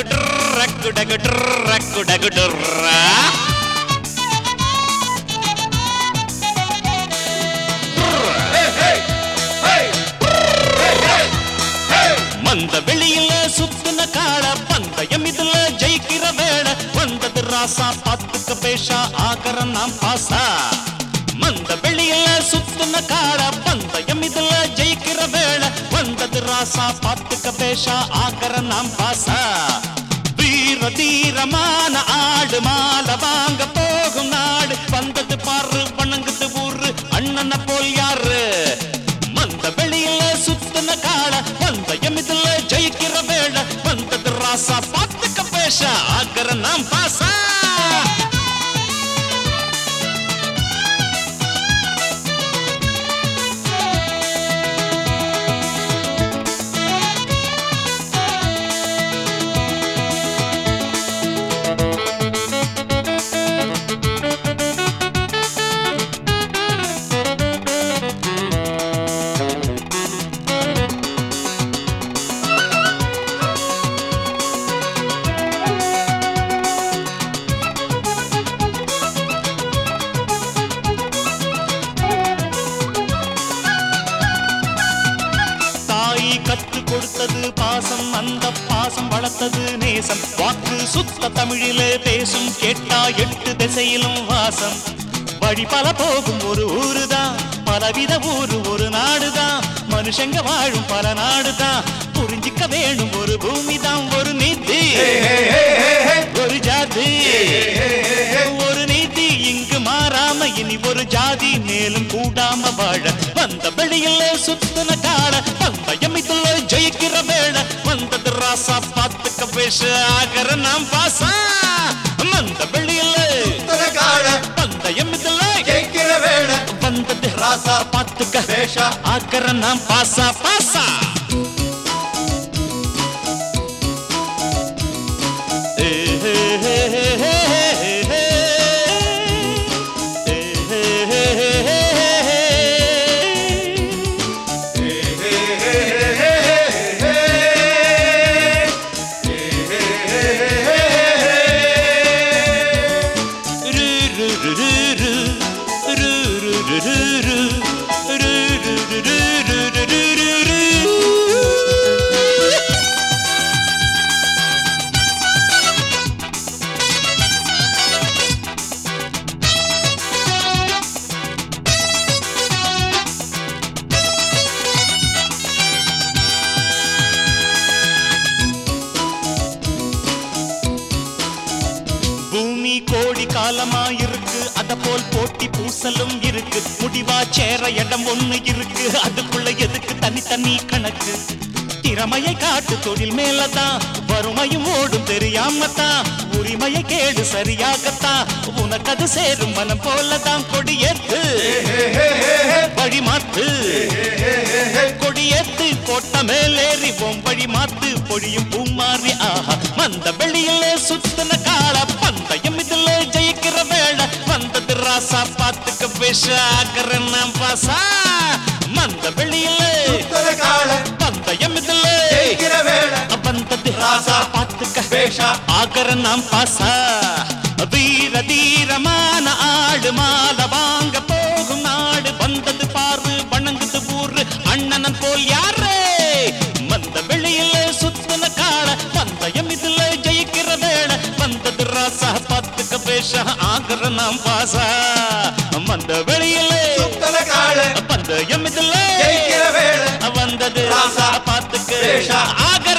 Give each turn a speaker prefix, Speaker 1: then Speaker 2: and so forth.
Speaker 1: டர்ரக்கு டகு டர்ரக்கு டகு டர்ரா. மந்த வெளியில சுத்துன காட பந்தயம் இதுல ஜெயிக்கிற வேட வந்தது ராசா பாத்துக்க பேஷா ஆகரம் நாம் பாசா மந்த வெளியில சுத்துன காட பந்தயம் இதுல ஜெயிக்கிற வேட வந்தது ராசா பாத்துக்க பேஷா ஆகரம் நாம் பாசா வீர தீரமான ஆடு மால வாங்க போகும் நாடு வந்தது பாரு வணங்குது ஊரு அண்ணனை போல் யாரு மந்த வெளியில சுத்தின கால பந்தயம் இதுல ஜெயிக்கிற வேள வந்தது ராசா பாத்துக்க பேஷ ஆகர நாம் பாசா தாய் கற்று கொடுத்தது பாசம் அந்த பாசம் வளர்த்தது நேசம் வாக்கு சுத்த தமிழிலே பேசும் கேட்டா எட்டு திசையிலும் வாசம் வழி பல போகும் ஒரு ஊருதான் பலவித ஊரு ஒரு நாடுதான் மனுஷங்க வாழும் பல நாடுதான் புரிஞ்சிக்க வேணும் ஒரு பூமிதான் ஒரு நீதி ஒரு ஜாதி ஒரு நீதி இங்கு மாறாம இனி ஒரு ஜாதி மேலும் கூடாம வாழ வந்த வெளியில சுத்தின கால பந்தயம் இதுல ஜெயிக்கிற வேள வந்தது ராசா பாத்துக்க பேச ஆகர நாம் பாசா வந்த வெளியில பந்தயம் இதுல
Speaker 2: ஜெயிக்கிற வேட
Speaker 1: வந்தது ராசா பாத்துக்க
Speaker 2: பேஷா
Speaker 1: ஆகர நாம் பாசா பாசா ஏ ஹே ஹே ஹே ஹே ஹே ஹே. ஏ ஹே ஹே ஹே ஹே ஹே ஹே. ரு ரு ரு ரு ரு. ரு ரு ரு ரு ரு. ரு ரு ரு ரு ரு ரு ரு ரு ரு. பூமி கோடி காலமா இருக்கு அத போல் போட்டி பூசலும் இருக்கு முடிவா சேர இடம் ஒண்ணு இருக்கு அதுக்குள்ள எதுக்கு தனி தனி கணக்கு திறமையை காட்டு தொழில் மேலதான் வறுமையும் ஓடும் தெரியாமத்தான் உரிமையை கேடு சரியாகத்தான் உனக்கு அது சேரும் மனம் போலதான் கொடியேத்து வழி மாத்து கொடியேத்து கோட்ட மேலேறி வழி மாத்து பொழியும் பூமாறி ஆஹா மந்த வெளியிலே சுத்தின கால பந்தயம் இதுல ஜெயிக்கிற வேளை வந்தது ராசா பாத்துக்க பேச ஆகிற நாம் பாசா மந்த வெளியிலே பந்தயம் இதுல
Speaker 2: ஜெயிக்கிற வேட
Speaker 1: வந்தது
Speaker 2: ராசா
Speaker 1: பாத்துக்க
Speaker 2: பேஷா
Speaker 1: ஆகர நாம் பாசா வீர தீரமான ஆடு மால வாங்க போகும் நாடு வந்தது பாரு வணங்குது ஊரு அண்ணனன் போல் யாரு மந்த வெளியில சுத்தின கால பந்தயம் இதுல ஜெயிக்கிற வேளை வந்தது ராசா பாத்துக்க பேஷ ஆகர நாம் பாசா மந்த வெளியில
Speaker 2: சுத்தன கால
Speaker 1: பந்தயம் இதுல
Speaker 2: ஜெயிக்கிற வேட
Speaker 1: வந்தது
Speaker 2: ராசா
Speaker 1: பாத்துக்க
Speaker 2: பேஷா
Speaker 1: ஆகர